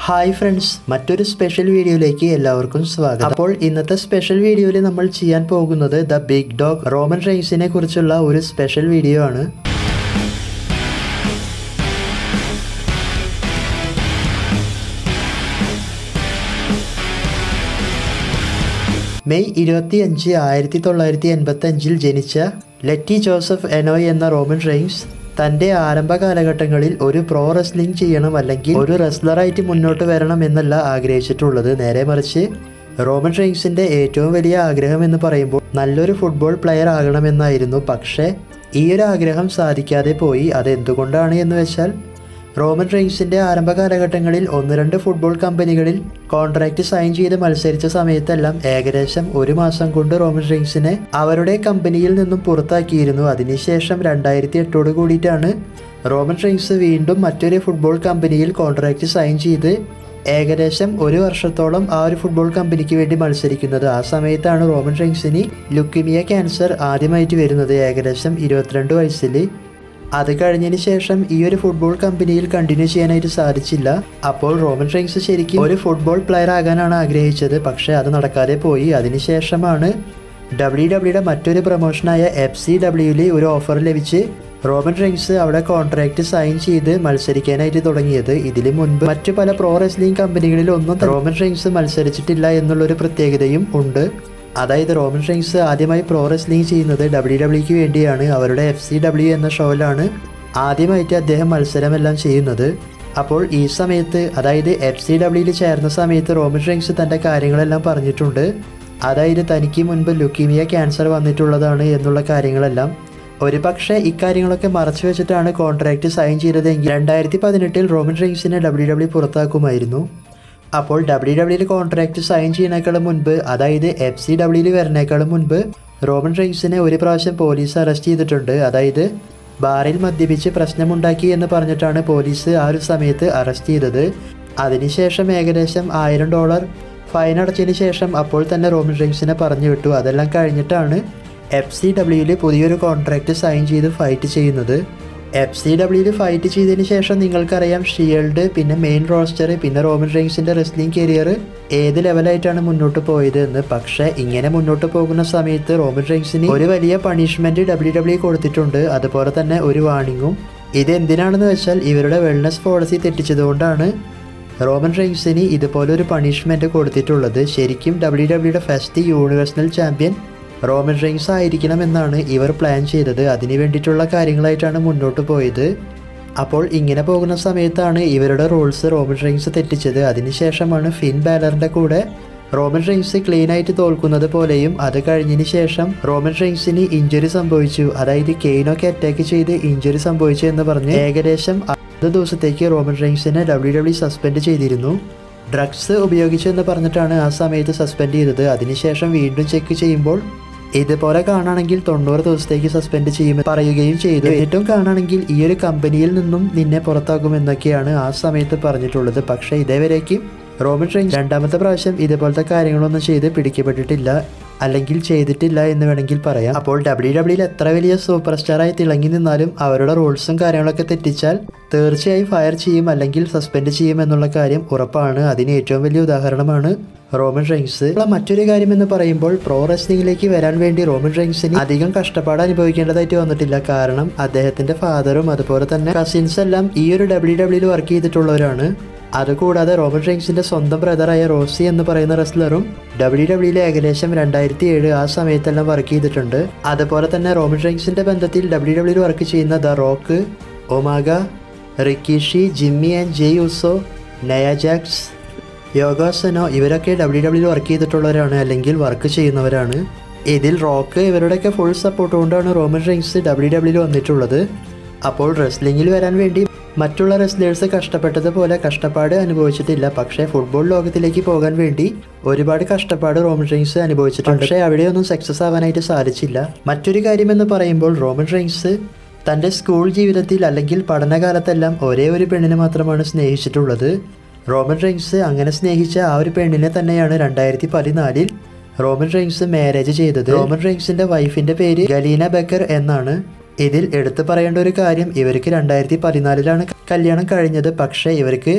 hi friends മറ്റൊരു special വീഡിയോയിലേക്ക് എല്ലാവർക്കും സ്വാഗതം അപ്പോൾ ഇന്നത്തെ സ്പെഷ്യൽ വീഡിയോയിൽ നമ്മൾ ചെയ്യാൻ പോകുന്നത് ദ ബിഗ് ഡോഗ് റോമൻ റെയ്സിനെ കുറിച്ചുള്ള ഒരു സ്പെഷ്യൽ വീഡിയോ ആണ് മെയ് ഇരുപത്തി അഞ്ച് ആയിരത്തി തൊള്ളായിരത്തി എൺപത്തി അഞ്ചിൽ ജനിച്ച ലെറ്റി ജോസഫ് എനോയ് എന്ന റോമൻ റെയിൻസ് തന്റെ ആരംഭ കാലഘട്ടങ്ങളിൽ ഒരു പ്രോ റെസ്ലിംഗ് ചെയ്യണം അല്ലെങ്കിൽ ഒരു റെസ്ലറായിട്ട് മുന്നോട്ട് വരണം എന്നല്ല ആഗ്രഹിച്ചിട്ടുള്ളത് നേരെ മറിച്ച് റോമൻ റെയിൻസിന്റെ ഏറ്റവും വലിയ ആഗ്രഹം എന്ന് പറയുമ്പോൾ നല്ലൊരു ഫുട്ബോൾ പ്ലെയർ ആകണമെന്നായിരുന്നു പക്ഷേ ഈ ഒരു ആഗ്രഹം സാധിക്കാതെ പോയി അത് എന്തുകൊണ്ടാണ് എന്ന് വെച്ചാൽ റോമൻ റെയിൻസിന്റെ ആരംഭ കാലഘട്ടങ്ങളിൽ ഒന്ന് രണ്ട് ഫുട്ബോൾ കമ്പനികളിൽ കോൺട്രാക്ട് സൈൻ ചെയ്ത് മത്സരിച്ച സമയത്തെല്ലാം ഏകദേശം ഒരു മാസം കൊണ്ട് റോമൻ റെയിൻസിനെ അവരുടെ കമ്പനിയിൽ നിന്നും പുറത്താക്കിയിരുന്നു അതിനുശേഷം രണ്ടായിരത്തി എട്ടോട് കൂടിയിട്ടാണ് റോമൻ റെയിൻസ് വീണ്ടും മറ്റൊരു ഫുട്ബോൾ കമ്പനിയിൽ കോൺട്രാക്ട് സൈൻ ചെയ്ത് ഏകദേശം ഒരു വർഷത്തോളം ആ ഒരു ഫുട്ബോൾ കമ്പനിക്ക് വേണ്ടി മത്സരിക്കുന്നത് ആ സമയത്താണ് റോമൻ റെയിൻസിന് ലുക്കിമിയ ക്യാൻസർ ആദ്യമായിട്ട് വരുന്നത് ഏകദേശം ഇരുപത്തിരണ്ട് വയസ്സിൽ അത് കഴിഞ്ഞതിന് ശേഷം ഈ ഒരു ഫുട്ബോൾ കമ്പനിയിൽ കണ്ടിന്യൂ ചെയ്യാനായിട്ട് സാധിച്ചില്ല അപ്പോൾ റോമൻ റെയിൻസ് ശരിക്കും ഒരു ഫുട്ബോൾ പ്ലെയർ ആകാനാണ് ആഗ്രഹിച്ചത് പക്ഷേ അത് നടക്കാതെ പോയി അതിനുശേഷമാണ് ഡബ്ല്യു ഡബ്ല്യുടെ മറ്റൊരു പ്രൊമോഷനായ എഫ് സി ഡബ്ല്യുവിൽ ഒരു ഓഫർ ലഭിച്ച് റോമൻ റെയിൻസ് അവിടെ കോൺട്രാക്ട് സൈൻ ചെയ്ത് മത്സരിക്കാനായിട്ട് തുടങ്ങിയത് ഇതിനു മുൻപ് മറ്റു പല പ്രോ റെസ്ലിംഗ് കമ്പനികളിലൊന്നും റോമൻ റെയിൻസ് മത്സരിച്ചിട്ടില്ല എന്നുള്ളൊരു പ്രത്യേകതയും ഉണ്ട് അതായത് റോമൻ റെയിൻസ് ആദ്യമായി പ്രോ റെസ്ലിംഗ് ചെയ്യുന്നത് ഡബ്ല്യു ഡബ്ല്യുക്ക് വേണ്ടിയാണ് അവരുടെ എഫ് സി ഡബ്ല്യു എന്ന ഷോയിലാണ് ആദ്യമായിട്ട് അദ്ദേഹം മത്സരമെല്ലാം ചെയ്യുന്നത് അപ്പോൾ ഈ സമയത്ത് അതായത് എഫ് സി ഡബ്ല്യുയിൽ ചേർന്ന സമയത്ത് റോമൻ റെയിൻസ് തൻ്റെ കാര്യങ്ങളെല്ലാം പറഞ്ഞിട്ടുണ്ട് അതായത് തനിക്ക് മുൻപ് ലുക്കീമിയ ക്യാൻസർ വന്നിട്ടുള്ളതാണ് എന്നുള്ള കാര്യങ്ങളെല്ലാം ഒരു പക്ഷേ ഇക്കാര്യങ്ങളൊക്കെ മറച്ചു വെച്ചിട്ടാണ് കോൺട്രാക്ട് സൈൻ ചെയ്തതെങ്കിൽ രണ്ടായിരത്തി പതിനെട്ടിൽ റോമൻ റെയിൻസിനെ ഡബ്ല്യു ഡബ്ല്യു പുറത്താക്കുമായിരുന്നു അപ്പോൾ ഡബ്ല്യു ഡബ്ല്യുയിൽ കോൺട്രാക്ട് സൈൻ ചെയ്യുന്നേക്കാളും മുൻപ് അതായത് എഫ് സി ഡബ്ല്യുയിൽ വരുന്നേക്കാളും മുൻപ് റോമൻ റെയിൻസിനെ ഒരു പ്രാവശ്യം പോലീസ് അറസ്റ്റ് ചെയ്തിട്ടുണ്ട് അതായത് ബാറിൽ മദ്യപിച്ച് പ്രശ്നമുണ്ടാക്കി എന്ന് പറഞ്ഞിട്ടാണ് പോലീസ് ആ ഒരു സമയത്ത് അറസ്റ്റ് ചെയ്തത് അതിനുശേഷം ഏകദേശം ആയിരം ഡോളർ ഫൈൻ അടച്ചതിന് ശേഷം അപ്പോൾ തന്നെ റോമൻ റെയിൻസിനെ പറഞ്ഞു വിട്ടു അതെല്ലാം കഴിഞ്ഞിട്ടാണ് എഫ് സി ഡബ്ല്യുയിൽ പുതിയൊരു കോൺട്രാക്ട് സൈൻ ചെയ്ത് ഫൈറ്റ് ചെയ്യുന്നത് എഫ് സി ഡബ്ല്യുയിൽ ഫൈറ്റ് ചെയ്തതിന് ശേഷം നിങ്ങൾക്കറിയാം ഷീൽഡ് പിന്നെ മെയിൻ റോസ്റ്റർ പിന്നെ റോമൻ റെയിൻസിന്റെ റെസ്ലിംഗ് കരിയർ ഏത് ലെവലായിട്ടാണ് മുന്നോട്ട് പോയത് എന്ന് പക്ഷേ ഇങ്ങനെ മുന്നോട്ട് പോകുന്ന സമയത്ത് റോമൻ റെയിൻസിന് ഒരു വലിയ പണിഷ്മെന്റ് ഡബ്ല്യു ഡബ്ല്യു കൊടുത്തിട്ടുണ്ട് അതുപോലെ തന്നെ ഒരു വാണിങ്ങും ഇത് എന്തിനാണെന്ന് വെച്ചാൽ ഇവരുടെ വെൽനസ് പോളിസി തെറ്റിച്ചതുകൊണ്ടാണ് റോമൻ റെയിൻസിന് ഇതുപോലെ ഒരു പണിഷ്മെന്റ് കൊടുത്തിട്ടുള്ളത് ശരിക്കും ഡബ്ല്യു ഡബ്ല്യുടെ first universal champion Roman Reigns ആയിരിക്കണം എന്നാണ് ഇവർ പ്ലാൻ ചെയ്തത് അതിന് വേണ്ടിയിട്ടുള്ള കാര്യങ്ങളായിട്ടാണ് മുന്നോട്ട് പോയത് അപ്പോൾ ഇങ്ങനെ പോകുന്ന സമയത്താണ് ഇവരുടെ റൂൾസ് റോമൻ റെയിൻസ് തെറ്റിച്ചത് അതിനുശേഷമാണ് ഫിൻ ബാലറിൻ്റെ കൂടെ റോമൻ റെയിൻസ് ക്ലീൻ ആയിട്ട് തോൽക്കുന്നത് പോലെയും അത് കഴിഞ്ഞതിന് ശേഷം റോമൻ റെയിൻസിന് ഇഞ്ചുറി സംഭവിച്ചു അതായത് കെയിനൊക്കെ അറ്റാക്ക് ചെയ്ത് ഇഞ്ചുറി സംഭവിച്ചു എന്ന് പറഞ്ഞ് ഏകദേശം അറുപത് ദിവസത്തേക്ക് റോമൻ റെയിൻസിനെ ഡബ്ല്യു ഡബ്ല്യു സസ്പെൻഡ് ചെയ്തിരുന്നു ഡ്രഗ്സ് ഉപയോഗിച്ചു എന്ന് പറഞ്ഞിട്ടാണ് ആ സമയത്ത് സസ്പെൻഡ് ചെയ്തത് അതിനുശേഷം വീണ്ടും ചെക്ക് ചെയ്യുമ്പോൾ ഇതുപോലെ കാണുകയാണെങ്കിൽ തൊണ്ണൂറ് ദിവസത്തേക്ക് സസ്പെൻഡ് ചെയ്യുമെന്ന് പറയുകയും ചെയ്തു ഏറ്റവും കാണുകയാണെങ്കിൽ ഈ ഒരു കമ്പനിയിൽ നിന്നും നിന്നെ പുറത്താക്കുമെന്നൊക്കെയാണ് ആ സമയത്ത് പറഞ്ഞിട്ടുള്ളത് പക്ഷേ ഇതേവരേക്കും റോബിൻ റെയിൻസ് രണ്ടാമത്തെ പ്രാവശ്യം ഇതുപോലത്തെ കാര്യങ്ങളൊന്നും ചെയ്ത് പിടിക്കപ്പെട്ടിട്ടില്ല അല്ലെങ്കിൽ ചെയ്തിട്ടില്ല എന്ന് വേണമെങ്കിൽ പറയാം അപ്പോൾ ഡബ്ല്യു ഡബ്ല്യുയിൽ എത്ര വലിയ സൂപ്പർ സ്റ്റാറായി തിളങ്ങി നിന്നാലും അവരുടെ റൂൾസും കാര്യങ്ങളൊക്കെ തെറ്റിച്ചാൽ തീർച്ചയായും ഫയർ ചെയ്യും അല്ലെങ്കിൽ സസ്പെൻഡ് ചെയ്യും എന്നുള്ള കാര്യം ഉറപ്പാണ് അതിന് ഏറ്റവും വലിയ ഉദാഹരണമാണ് റോമൻ റെയിൻസ് മറ്റൊരു കാര്യം എന്ന് പറയുമ്പോൾ പ്രോ റെസ്ലിംഗിലേക്ക് വരാൻ വേണ്ടി റോമൻ റെയിൻസിന് അധികം കഷ്ടപ്പാട് അനുഭവിക്കേണ്ടതായിട്ട് വന്നിട്ടില്ല കാരണം അദ്ദേഹത്തിന്റെ ഫാദറും അതുപോലെ തന്നെ കസിൻസ് എല്ലാം ഈ ഒരു ഡബ്ല്യു ഡബ്ല്യുയിൽ വർക്ക് ചെയ്തിട്ടുള്ളവരാണ് അതുകൂടാതെ റോമൻ റെയിൻസിന്റെ സ്വന്തം ബ്രദറായ റോസി എന്ന് പറയുന്ന റെസ്ലറും ഡബ്ല്യു ഡബ്ല്യുയിൽ ഏകദേശം രണ്ടായിരത്തി ഏഴ് ആ സമയത്തെല്ലാം വർക്ക് ചെയ്തിട്ടുണ്ട് അതുപോലെ തന്നെ റോമൻ റെയിൻസിന്റെ ബന്ധത്തിൽ ഡബ്ല്യു ഡബ്ല്യുയിൽ വർക്ക് ചെയ്യുന്ന the Rock Umaga Rikishi Jimmy and Jey Uso Nia Jax യോഗാസനോ ഇവരൊക്കെ ഡബ്ല്യു ഡബ്ല്യു വർക്ക് ചെയ്തിട്ടുള്ളവരാണ് അല്ലെങ്കിൽ വർക്ക് ചെയ്യുന്നവരാണ് ഇതിൽ റോക്ക് ഇവരുടെയൊക്കെ ഫുൾ സപ്പോർട്ട് കൊണ്ടാണ് റോമൻ റെയിൻസ് ഡബ്ല്യു ഡബ്ല്യു വന്നിട്ടുള്ളത് അപ്പോൾ റെസ്ലിംഗിൽ വരാൻ വേണ്ടി മറ്റുള്ള റെസ്ലേഴ്സ് കഷ്ടപ്പെട്ടതുപോലെ കഷ്ടപ്പാട് അനുഭവിച്ചിട്ടില്ല പക്ഷേ ഫുട്ബോൾ ലോകത്തിലേക്ക് പോകാൻ വേണ്ടി ഒരുപാട് കഷ്ടപ്പാട് റോമൻ റെയിൻസ് അനുഭവിച്ചിട്ടുണ്ട് പക്ഷേ അവിടെയൊന്നും സക്സസ് ആവാനായിട്ട് സാധിച്ചില്ല മറ്റൊരു കാര്യമെന്ന് പറയുമ്പോൾ റോമൻ റെയിൻസ് തൻ്റെ സ്കൂൾ ജീവിതത്തിൽ അല്ലെങ്കിൽ പഠനകാലത്തെല്ലാം ഒരേ ഒരു പെണ്ണിനെ മാത്രമാണ് സ്നേഹിച്ചിട്ടുള്ളത് റോമൻ റെയിൻസ് അങ്ങനെ സ്നേഹിച്ച ആ ഒരു പെണ്ണിനെ തന്നെയാണ് രണ്ടായിരത്തി പതിനാലിൽ റോമൻ റെയിൻസ് മാരേജ് ചെയ്തത് റോമൻ റെയിൻസിന്റെ വൈഫിന്റെ പേര് ഗലീന ബക്കർ എന്നാണ് ഇതിൽ എടുത്തു പറയേണ്ട ഒരു കാര്യം ഇവർക്ക് രണ്ടായിരത്തി പതിനാലിലാണ് കല്യാണം കഴിഞ്ഞത് പക്ഷേ ഇവർക്ക്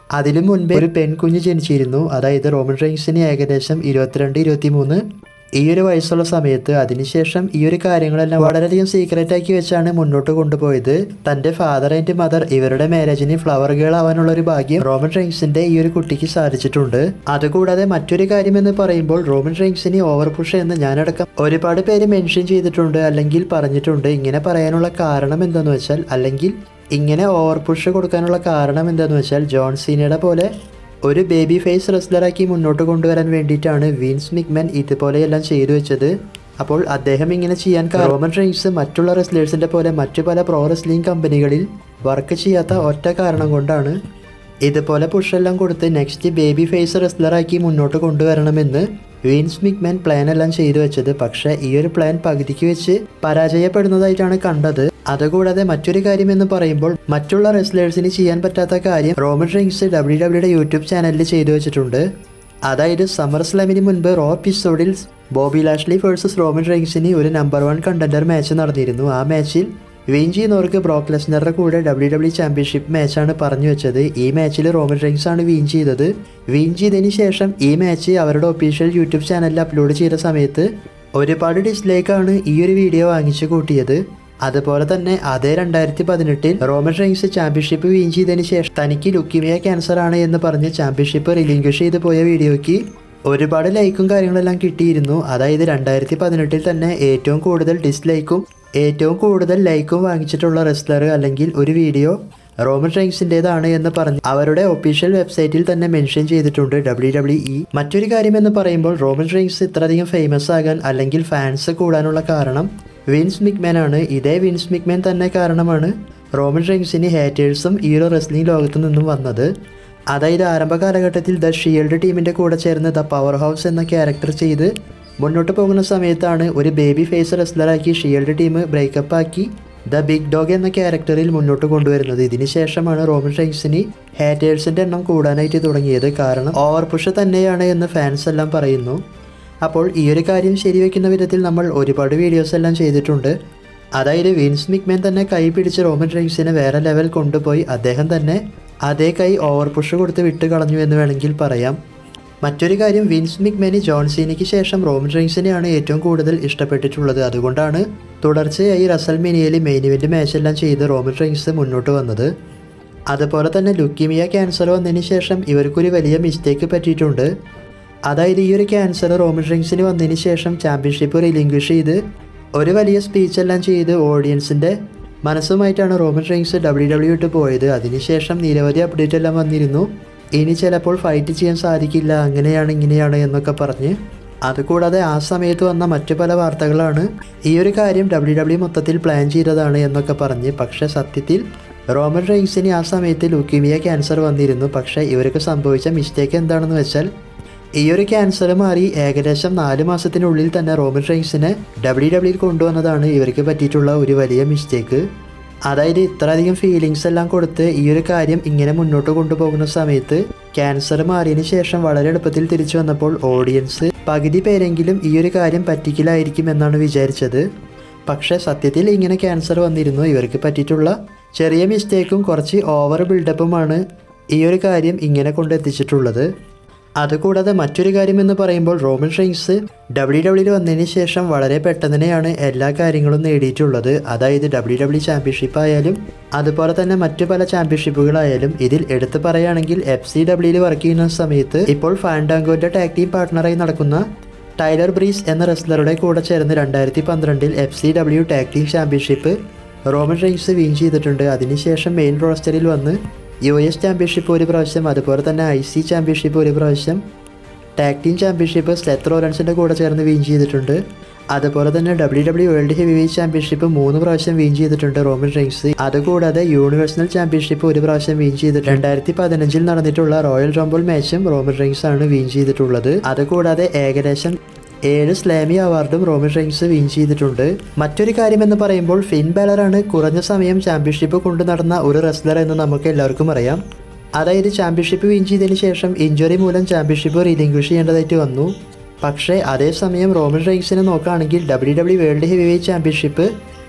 അതിനു മുൻപേ ഒരു പെൺകുഞ്ഞ് ജനിച്ചിരുന്നു അതായത് റോമൻ റെയിൻസിന് ഏകദേശം ഇരുപത്തിരണ്ട് ഇരുപത്തിമൂന്ന് ഈ ഒരു വയസ്സുള്ള സമയത്ത് അതിനുശേഷം ഈ ഒരു കാര്യങ്ങളെല്ലാം വളരെയധികം സീക്രറ്റ് ആക്കി വെച്ചാണ് മുന്നോട്ട് കൊണ്ടുപോയത് തന്റെ ഫാദർ ആൻഡ് മദർ ഇവരുടെ മാരേജിന് ഫ്ലവർ ഗേൾ ആവാനുള്ള ഒരു ഭാഗ്യം റോമൻ റെയിൻസിന്റെ ഈ ഒരു കുട്ടിക്ക് സാധിച്ചിട്ടുണ്ട് അതുകൂടാതെ മറ്റൊരു കാര്യം എന്ന് പറയുമ്പോൾ റോമൻ റെയിൻസിന് ഓവർ പുഷ് എന്ന് ഞാനടക്കം ഒരുപാട് പേര് മെൻഷൻ ചെയ്തിട്ടുണ്ട് അല്ലെങ്കിൽ പറഞ്ഞിട്ടുണ്ട് ഇങ്ങനെ പറയാനുള്ള കാരണം എന്താണെന്ന് വെച്ചാൽ അല്ലെങ്കിൽ ഇങ്ങനെ ഓവർ പുഷ് കൊടുക്കാനുള്ള കാരണം എന്താണെന്ന് വെച്ചാൽ ജോൺ സീനയുടെ പോലെ ഒരു ബേബി ഫേസ് റെസ്ലറാക്കി മുന്നോട്ട് കൊണ്ടുവരാൻ വേണ്ടിയിട്ടാണ് വിൻസ് മിക്മൻ ഇതുപോലെയെല്ലാം ചെയ്തു വെച്ചത് അപ്പോൾ അദ്ദേഹം ഇങ്ങനെ ചെയ്യാൻ കാരണം റോമൻ റെയിൻസ് മറ്റുള്ള റെസ്ലേഴ്സിൻ്റെ പോലെ മറ്റു പല പ്രോ റെസ്ലിംഗ് കമ്പനികളിൽ വർക്ക് ചെയ്യാത്ത ഒറ്റ കാരണം കൊണ്ടാണ് ഇതുപോലെ പുഷെല്ലാം കൊടുത്ത് നെക്സ്റ്റ് ബേബി ഫേസ് റെസ്ലറാക്കി മുന്നോട്ട് കൊണ്ടുവരണമെന്ന് വിൻസ് മിക്മാൻ പ്ലാൻ എല്ലാം ചെയ്തു വെച്ചത് പക്ഷേ ഈ ഒരു പ്ലാൻ പകുതിക്ക് വെച്ച് പരാജയപ്പെടുന്നതായിട്ടാണ് കണ്ടത് അതുകൂടാതെ മറ്റൊരു കാര്യം എന്ന് പറയുമ്പോൾ മറ്റുള്ള റെസ്ലേഴ്സിന് ചെയ്യാൻ പറ്റാത്ത കാര്യം റോമൻ റിങ്സ് ഡബ്ല്യു ഡബ്ല്യുടെ യൂട്യൂബ് ചാനലിൽ ചെയ്തു വെച്ചിട്ടുണ്ട് അതായത് സമ്മർ സ്ലാമിന് മുൻപ് റോ എപ്പിസോഡിൽ ബോബി ലാഷ്ലി വേഴ്സസ് റോമൻ റെയിൻസിന് ഒരു നമ്പർ വൺ കണ്ടൻഡർ മാച്ച് നടന്നിരുന്നു ആ മാച്ചിൽ വിൻ ചെയ്യുന്നവർക്ക് ബ്രോക്ക് ലെസ്നറുടെ കൂടെ ഡബ്ല്യു ഡബ്ല്യു ചാമ്പ്യൻഷിപ്പ് മാച്ചാണ് പറഞ്ഞു വെച്ചത് ഈ മാച്ചിൽ റോമൻ റെയിൻസ് ആണ് വിൻ ചെയ്തത് വിൻ ചെയ്തതിന് ശേഷം ഈ മാച്ച് അവരുടെ ഒഫീഷ്യൽ യൂട്യൂബ് ചാനലിൽ അപ്ലോഡ് ചെയ്ത സമയത്ത് ഒരുപാട് ഡിസ്ലൈക്കാണ് ഈ ഒരു വീഡിയോ വാങ്ങിച്ചു കൂട്ടിയത് അതുപോലെ തന്നെ അതേ രണ്ടായിരത്തി പതിനെട്ടിൽ റോമൻ റെയിൻസ് ചാമ്പ്യൻഷിപ്പ് വിൻ ചെയ്തതിന് ശേഷം തനിക്ക് ലുക്കിമിയ ക്യാൻസർ ആണ് എന്ന് പറഞ്ഞ് ചാമ്പ്യൻഷിപ്പ് റിലിംഗ്വിഷ് ചെയ്ത് പോയ വീഡിയോയ്ക്ക് ഒരുപാട് ലൈക്കും കാര്യങ്ങളെല്ലാം കിട്ടിയിരുന്നു അതായത് രണ്ടായിരത്തി പതിനെട്ടിൽ തന്നെ ഏറ്റവും കൂടുതൽ ഡിസ്ലൈക്കും ഏറ്റവും കൂടുതൽ ലൈക്കും വാങ്ങിച്ചിട്ടുള്ള റെസ്ലർ അല്ലെങ്കിൽ ഒരു വീഡിയോ റോമൻ റെയിൻസിൻ്റെതാണ് എന്ന് പറഞ്ഞ് അവരുടെ ഒഫീഷ്യൽ വെബ്സൈറ്റിൽ തന്നെ മെൻഷൻ ചെയ്തിട്ടുണ്ട് ഡബ്ല്യു ഡബ്ല്യു ഇ മറ്റൊരു കാര്യം എന്ന് പറയുമ്പോൾ റോമൻ റെയിൻസ് ഇത്രയധികം ഫേമസ് ആകാൻ അല്ലെങ്കിൽ ഫാൻസ് കൂടാനുള്ള കാരണം വിൻസ് മിക്മാൻ ആണ് ഇതേ വിൻസ് മിക്മാൻ തന്നെ കാരണമാണ് റോമൻ റെയിൻസിന് ഹേറ്റേഴ്സും ഈ ഒരു റെസ്ലിംഗ് ലോകത്തു നിന്നും വന്നത് അതായത് ആരംഭ കാലഘട്ടത്തിൽ ദ ഷീൽഡ് ടീമിൻ്റെ കൂടെ ചേർന്ന് ദ പവർ ഹൗസ് എന്ന ക്യാരക്ടർ ചെയ്ത് മുന്നോട്ട് പോകുന്ന സമയത്താണ് ഒരു ബേബി ഫേസ് റെസ്ലറാക്കി ഷീൽഡ് ടീം ബ്രേക്കപ്പ് ആക്കി ദ ബിഗ് ഡോഗ് എന്ന ക്യാരക്ടറിൽ മുന്നോട്ട് കൊണ്ടുവരുന്നത് ഇതിന് ശേഷമാണ് റോമൻ റെയിൻസിന് ഹാറ്റേഴ്സിൻ്റെ എണ്ണം കൂടാനായിട്ട് തുടങ്ങിയത് കാരണം ഓവർ പുഷ് തന്നെയാണ് എന്ന് ഫാൻസ് എല്ലാം പറയുന്നു അപ്പോൾ ഈ ഒരു കാര്യം ശരിവെക്കുന്ന വിധത്തിൽ നമ്മൾ ഒരുപാട് വീഡിയോസ് എല്ലാം ചെയ്തിട്ടുണ്ട് അതായത് വിൻസ് മിക്മാൻ തന്നെ കൈ പിടിച്ച് റോമൻ റെയിൻസിനെ വേറെ ലെവൽ കൊണ്ടുപോയി അദ്ദേഹം തന്നെ അതേ കൈ ഓവർ പുഷ് കൊടുത്ത് വിട്ട് കളഞ്ഞു എന്ന് വേണമെങ്കിൽ പറയാം മറ്റൊരു കാര്യം വിൻസ് മിക്മാന് ജോൺസീനയ്ക്ക് ശേഷം റോമൻ റെയിൻസിനെയാണ് ഏറ്റവും കൂടുതൽ ഇഷ്ടപ്പെട്ടിട്ടുള്ളത് അതുകൊണ്ടാണ് തുടർച്ചയായി റസൽ മിനിയയിൽ മെയിൻ ഇവൻ്റ് മാച്ചെല്ലാം ചെയ്ത് റോമൻ റെയിൻസ് മുന്നോട്ട് വന്നത് അതുപോലെ തന്നെ ലുക്കീമിയ ക്യാൻസർ വന്നതിന് ശേഷം ഇവർക്കൊരു വലിയ മിസ്റ്റേക്ക് പറ്റിയിട്ടുണ്ട് അതായത് ഈ ഒരു ക്യാൻസർ റോമൻ റിങ്സിന് വന്നതിന് ശേഷം ചാമ്പ്യൻഷിപ്പ് റിലിംഗ്വിഷ് ചെയ്ത് ഒരു വലിയ സ്പീച്ച് എല്ലാം ചെയ്ത് ഓഡിയൻസിൻ്റെ മനസ്സുമായിട്ടാണ് റോമൻ റിങ്സ് ഡബ്ല്യു ഡബ്ല്യു ഇട്ട് പോയത് അതിനുശേഷം നിരവധി അപ്ഡേറ്റ് എല്ലാം വന്നിരുന്നു ഇനി ചിലപ്പോൾ ഫൈറ്റ് ചെയ്യാൻ സാധിക്കില്ല അങ്ങനെയാണ് ഇങ്ങനെയാണ് എന്നൊക്കെ പറഞ്ഞ് അതുകൂടാതെ ആ സമയത്ത് വന്ന മറ്റു പല വാർത്തകളാണ് ഈ ഒരു കാര്യം ഡബ്ല്യു ഡബ്ല്യു മൊത്തത്തിൽ പ്ലാൻ ചെയ്തതാണ് എന്നൊക്കെ പറഞ്ഞ് പക്ഷേ സത്യത്തിൽ റോമൻ റെയിൻസിന് ആ സമയത്ത് ലുക്കീമിയ ക്യാൻസർ വന്നിരുന്നു പക്ഷേ ഇവർക്ക് സംഭവിച്ച മിസ്റ്റേക്ക് എന്താണെന്ന് വെച്ചാൽ ഈ ഒരു ക്യാൻസർ മാറി ഏകദേശം നാല് മാസത്തിനുള്ളിൽ തന്നെ റോമൻ റെയിൻസിനെ ഡബ്ല്യു ഡബ്ല്യുയിൽ കൊണ്ടുവന്നതാണ് ഇവർക്ക് പറ്റിയിട്ടുള്ള ഒരു വലിയ മിസ്റ്റേക്ക് അതായത് ഇത്രയധികം ഫീലിങ്സ് എല്ലാം കൊടുത്ത് ഈ ഒരു കാര്യം ഇങ്ങനെ മുന്നോട്ട് കൊണ്ടുപോകുന്ന സമയത്ത് ക്യാൻസർ മാറിയതിന് ശേഷം വളരെ എളുപ്പത്തിൽ തിരിച്ചു വന്നപ്പോൾ ഓഡിയൻസ് പകുതി പേരെങ്കിലും ഈ ഒരു കാര്യം പറ്റിക്കലായിരിക്കും എന്നാണ് വിചാരിച്ചത് പക്ഷേ സത്യത്തിൽ ഇങ്ങനെ ക്യാൻസർ വന്നിരുന്നു ഇവർക്ക് പറ്റിയിട്ടുള്ള ചെറിയ മിസ്റ്റേക്കും കുറച്ച് ഓവർ ബിൽഡപ്പുമാണ് ഈ ഒരു കാര്യം ഇങ്ങനെ കൊണ്ടെത്തിച്ചിട്ടുള്ളത് അതുകൂടാതെ മറ്റൊരു കാര്യം എന്ന് പറയുമ്പോൾ റോമൻ റെയിൻസ് ഡബ്ല്യു ഡബ്ല്യൂയിൽ വന്നതിന് ശേഷം വളരെ പെട്ടെന്ന് തന്നെയാണ് എല്ലാ കാര്യങ്ങളും നേടിയിട്ടുള്ളത് അതായത് ഡബ്ല്യു ഡബ്ല്യു ചാമ്പ്യൻഷിപ്പ് ആയാലും അതുപോലെ തന്നെ മറ്റു പല ചാമ്പ്യൻഷിപ്പുകളായാലും ഇതിൽ എടുത്തു പറയുകയാണെങ്കിൽ എഫ് സി ഡബ്ല്യൂയിൽ വർക്ക് ചെയ്യുന്ന സമയത്ത് ഇപ്പോൾ ഫാൻഡാങ്കോന്റെ ടാഗ് ടീം പാർട്ട്ണറായി നടക്കുന്ന ടൈലർ ബ്രീസ് എന്ന റെസ്ലറുടെ കൂടെ ചേർന്ന് രണ്ടായിരത്തി പന്ത്രണ്ടിൽ F C W tag team championship Roman Reigns win ചെയ്തിട്ടുണ്ട് അതിനുശേഷം മെയിൻ റോസ്റ്ററിൽ വന്ന് യു എസ് ചാമ്പ്യൻഷിപ്പ് ഒരു പ്രാവശ്യം അതുപോലെ തന്നെ ഐ സി ചാമ്പ്യൻഷിപ്പ് ഒരു പ്രാവശ്യം ടാഗ് ടീം ചാമ്പ്യൻഷിപ്പ് സ്ലെത്ത് റോലൻസിൻ്റെ കൂടെ ചേർന്ന് വിൻ ചെയ്തിട്ടുണ്ട് അതുപോലെ തന്നെ W W world heavyweight championship മൂന്ന് പ്രാവശ്യം വിൻ ചെയ്തിട്ടുണ്ട് റോമൻ റെയിൻസ് അതുകൂടാതെ യൂണിവേഴ്സൽ ചാമ്പ്യൻഷിപ്പ് ഒരു പ്രാവശ്യം വിൻ ചെയ്തിട്ടുണ്ട് രണ്ടായിരത്തി പതിനഞ്ചിൽ നടന്നിട്ടുള്ള റോയൽ റംബിൾ മാച്ചും റോമൻ റെയിൻസ് ആണ് വിൻ ചെയ്തിട്ടുള്ളത് അതുകൂടാതെ ഏകദേശം ഏഴ് സ്ലാമി അവാർഡും റോമൻ റെയിൻസ് വിൻ ചെയ്തിട്ടുണ്ട് മറ്റൊരു കാര്യം എന്ന് പറയുമ്പോൾ ഫിൻ ബാലറാണ് കുറഞ്ഞ സമയം ചാമ്പ്യൻഷിപ്പ് കൊണ്ടു നടന്ന ഒരു റെസ്ലർ എന്ന് നമുക്ക് എല്ലാവർക്കും അറിയാം അതായത് ചാമ്പ്യൻഷിപ്പ് വിൻ ചെയ്തതിന് ശേഷം ഇഞ്ചുറി മൂലം ചാമ്പ്യൻഷിപ്പ് റീലിംഗ്വിഷ് ചെയ്യേണ്ടതായിട്ട് വന്നു പക്ഷേ അതേസമയം റോമൻ റെയിൻസിനെ നോക്കുകയാണെങ്കിൽ W W world heavyweight championship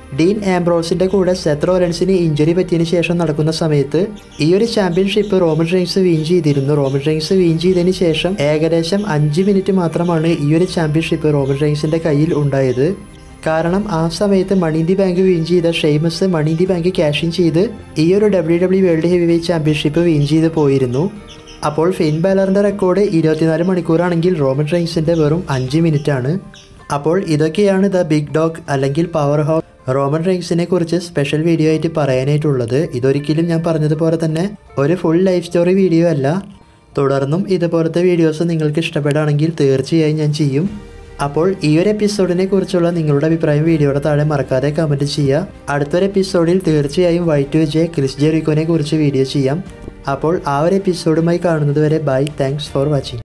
Dean ആംബ്രോസിന്റെ കൂടെ സെത്ത് റോലൻസിന് ഇഞ്ചുറി പറ്റിയതിനു ശേഷം നടക്കുന്ന സമയത്ത് ഈ ഒരു ചാമ്പ്യൻഷിപ്പ് റോമൻ റെയിൻസ് വിൻ ചെയ്തിരുന്നു റോമൻ റെയിൻസ് വിൻ ചെയ്തതിന് ശേഷം ഏകദേശം അഞ്ച് മിനിറ്റ് മാത്രമാണ് ഈ ഒരു ചാമ്പ്യൻഷിപ്പ് റോമൻ റെയിൻസിന്റെ കയ്യിൽ ഉണ്ടായത് കാരണം ആ സമയത്ത് മണി ദി ബാങ്ക് വിൻ ചെയ്ത Sheamus money the bank cash in ചെയ്ത് ഈ ഒരു W W world heavyweight championship win ചെയ്ത് പോയിരുന്നു അപ്പോൾ ഫിൻ ബാലറിൻ്റെ റെക്കോർഡ് ഇരുപത്തിനാല് മണിക്കൂറാണെങ്കിൽ റോമൻ റെയിൻസിൻ്റെ വെറും അഞ്ച് മിനിറ്റ് ആണ് അപ്പോൾ ഇതൊക്കെയാണ് ദ ബിഗ് ഡോഗ് അല്ലെങ്കിൽ പവർ ഹൗസ് റോമൻ റെയിൻസിനെ കുറിച്ച് സ്പെഷ്യൽ വീഡിയോ ആയിട്ട് പറയാനായിട്ടുള്ളത് ഇതൊരിക്കലും ഞാൻ പറഞ്ഞതുപോലെ തന്നെ ഒരു ഫുൾ ലൈഫ് സ്റ്റോറി വീഡിയോ അല്ല തുടർന്നും ഇതുപോലത്തെ വീഡിയോസ് നിങ്ങൾക്ക് ഇഷ്ടപ്പെടുകയാണെങ്കിൽ തീർച്ചയായും ഞാൻ ചെയ്യും അപ്പോൾ ഈ ഒരു എപ്പിസോഡിനെ കുറിച്ചുള്ള നിങ്ങളുടെ അഭിപ്രായം വീഡിയോയുടെ താഴെ മറക്കാതെ കമൻറ്റ് ചെയ്യുക അടുത്തൊരു എപ്പിസോഡിൽ തീർച്ചയായും വൈറ്റ് ജെ ക്രിസ് ജെറിക്കോനെ കുറിച്ച് വീഡിയോ ചെയ്യാം അപ്പോൾ ആ ഒരു എപ്പിസോഡുമായി കാണുന്നത് വരെ ബൈ താങ്ക്സ് ഫോർ വാച്ചിങ്